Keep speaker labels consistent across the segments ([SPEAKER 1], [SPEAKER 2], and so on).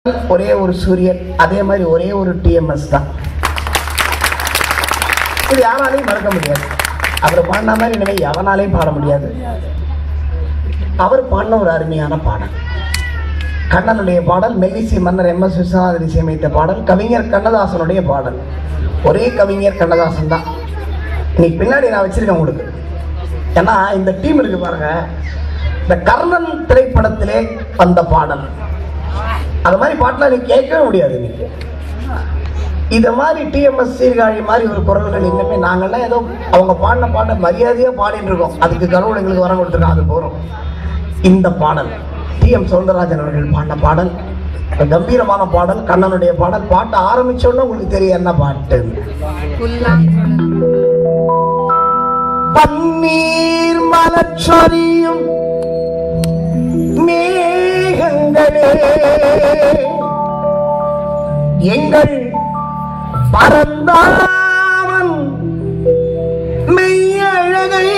[SPEAKER 1] ஒரே ஒரு சூரியன் அதே மாதிரி ஒரே ஒரு டிஎம்எஸ் தான் இது யாராலையும் மறக்க முடியாது அவர் பாடின மாதிரி இனிமே எவனாலையும் பாட முடியாது அவர் பாடின ஒரு அருமையான பாடல் கண்ணனுடைய பாடல் மெல்லிசை மன்னர் எம் எஸ் விஸ்வநாதன் இசையமைத்த பாடல் கவிஞர் கண்ணதாசனுடைய பாடல் ஒரே கவிஞர் கண்ணதாசன் தான் இன்னைக்கு பின்னாடி நான் வச்சிருக்கேன் உங்களுக்கு ஏன்னா இந்த டீம் இருக்கு பாருங்க இந்த கர்ணன் திரைப்படத்திலே வந்த பாடல் அது மாதிரி பாட்டெலாம் நீ கேட்கவே முடியாது இன்னைக்கு இதை மாதிரி டிஎம்எஸ் சீர்காழி மாதிரி ஒரு குரல்கள் இன்னுமே நாங்கள்லாம் ஏதோ அவங்க பாடின பாட்டை மரியாதையாக பாடிட்டு இருக்கோம் அதுக்கு கடவுள் எங்களுக்கு வரம் கொடுத்துருக்கோம் அது போகிறோம் இந்த பாடல் டிஎம் சௌந்தரராஜன் அவர்கள் பாடின பாடல் ஒரு கம்பீரமான பாடல் கண்ணனுடைய பாடல் பாட்டு ஆரம்பிச்சோன்னா உங்களுக்கு தெரியும் என்ன பாட்டு பன்னீர் மலச்சொரியும் மேகங்களே எங்கள் பரந்தாமன் மெய்யழகை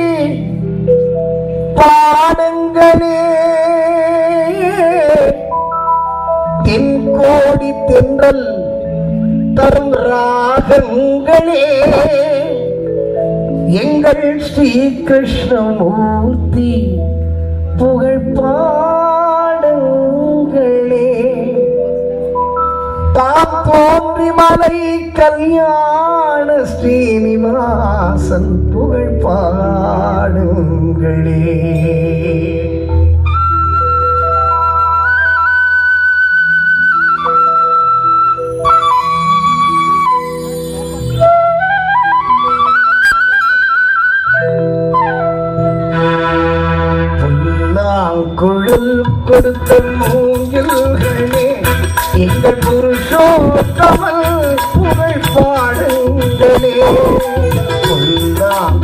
[SPEAKER 1] பாடுங்களே தென்கோடி தென்றல் தரும் ராகங்களே எங்கள் ஸ்ரீ கிருஷ்ணமூர்த்தி புகழ் பாடுங்களே தாம் தோன்றி மலை கல்யாண ஸ்ரீனிவாசன் புகழ் பாடுங்களே புல்லாங்குழல் கொடுத்த மூங்கில்களே எங்கள் புருஷோத்தமல் புகழ் பாடுங்களே புல்லாங்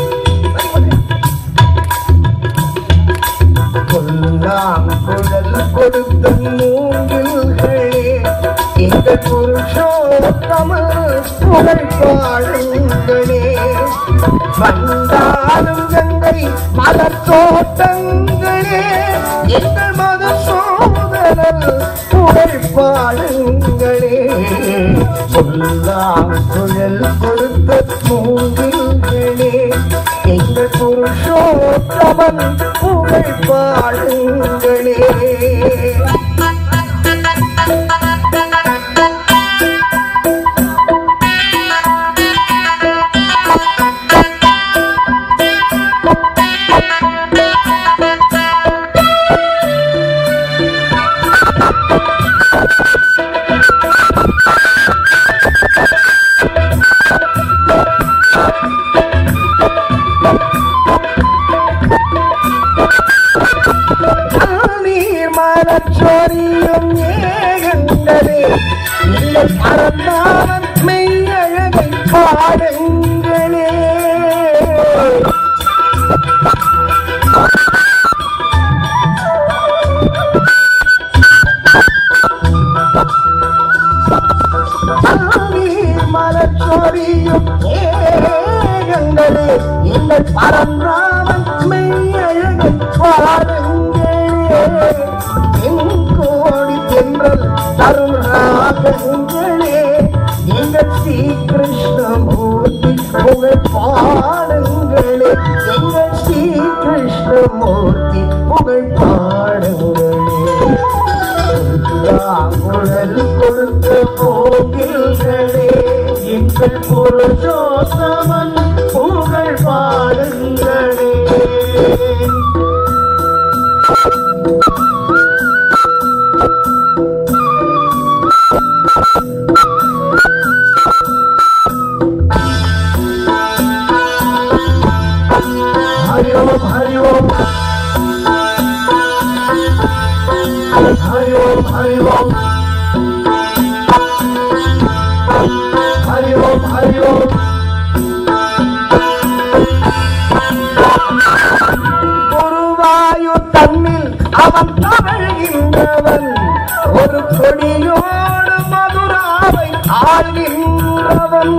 [SPEAKER 1] புல்லாங்குழல் கொடுத்த மூங்கில்களே எங்கள் புருஷோத்தமல் புகழ் பாடுங்களே வந்தாலும் கங்கை மலர் தோட்டங்களே எங்கள் மத சோதரல் புகழ் பாடுங்களே சொல்லாங்குழல் கொடுத்த மூங்கில்களே எங்கள் புருஷோத்தமன் புகழ் பாடுங்களே நீர் மலச்சொரியும் ஏகங்களே இல்லை பரந்தாமன் மெய்யழகை பாடுங்களே நீர் மலச்சொரியும் ஏகங்களே இல்லை பரந்தாமன் மெய்யழகை பாடுங்களே என் கோடி தென்றல் தரும் ராகங்களே எங்கள் ஸ்ரீ கிருஷ்ணமூர்த்தி புகழ் பாடுங்களே எங்கள் ஸ்ரீ கிருஷ்ணமூர்த்தி புகழ் பாடுங்களே குழல் கொடுத்த போகில்களே எங்கள் புருஷோத்தமன் புகழ் பாடுங்களே हरि ओम हरि ओम हरि ओम हरि ओम हरि ओम हरि ओम குருவாயூர் தன்னில் அவன் தவழ்கின்றவன் ஒரு கொடியோடு மதுராவை ஆள்கின்றவன்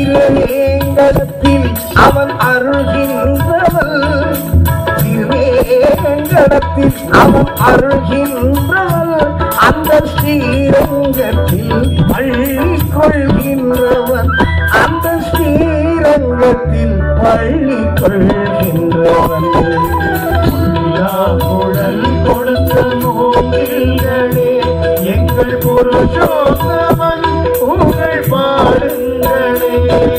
[SPEAKER 1] திருவேங்கடத்தில் அவன் அருள்கின்றவள் திருவேங்கடத்தில் அவன் அருள்கின்றவள் அந்த ஸ்ரீரங்கத்தில் பள்ளி கொள்கின்றவன் அந்த ஸ்ரீரங்கத்தில் பள்ளி கொள்கின்றவன்
[SPEAKER 2] குழல் கொடுத்த நோக்கில்களே எங்கள் புருஷோத்தமன் புகழ் பாடுங்களே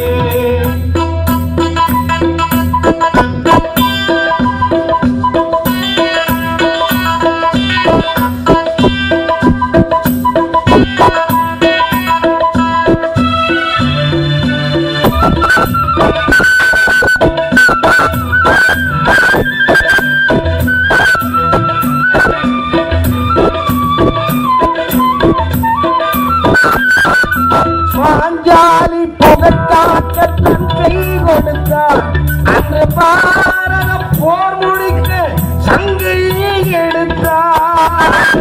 [SPEAKER 1] பாஞ்சாலி புகட்டாக்க தன் கை கொடுத்தார் அன்று பாரத போர் முடிக்க சங்கையை எடுத்தார்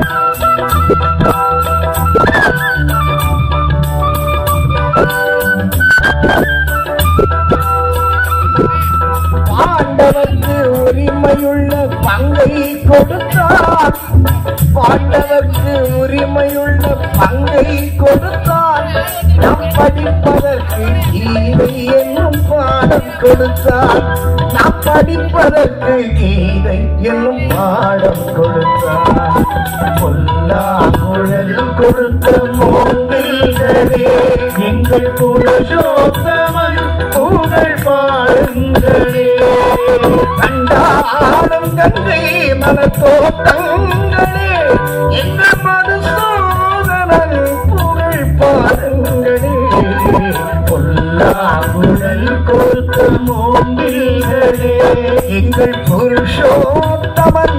[SPEAKER 1] பாண்டவர்க்கு உரிமையுள்ள பங்கை கொடுத்தார் பாண்டவர்க்கு உரிமையுள்ள பங்கை கொடுத்தார் நாம் படிப்பதற்கு கீதை என்னும் பாடம் கொடுத்தார் நாம் படிப்பதற்கு கீதை என்னும் பாடம் கொடுத்தார்
[SPEAKER 2] பொல்லா குழல் கொடுத்த மோங்கில்களே எங்கள் புருஷோத்தமன் புகழ் பாடுங்களே
[SPEAKER 1] கண்டாடும் கங்கை மனத்தோட்டங்களே எங்கள் மதுசூதனன் புகழ் பாருங்களே
[SPEAKER 2] பொல்லா குழல் கொடுத்த மோங்கில்களே
[SPEAKER 1] எங்கள் புருஷோத்தமன்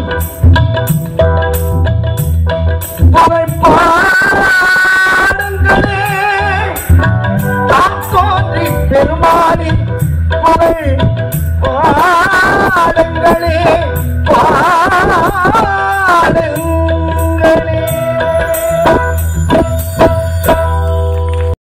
[SPEAKER 1] புகழ் பாடுங்களே தாம் தோன்றி பெருமானின் புகழ் பாடுங்களே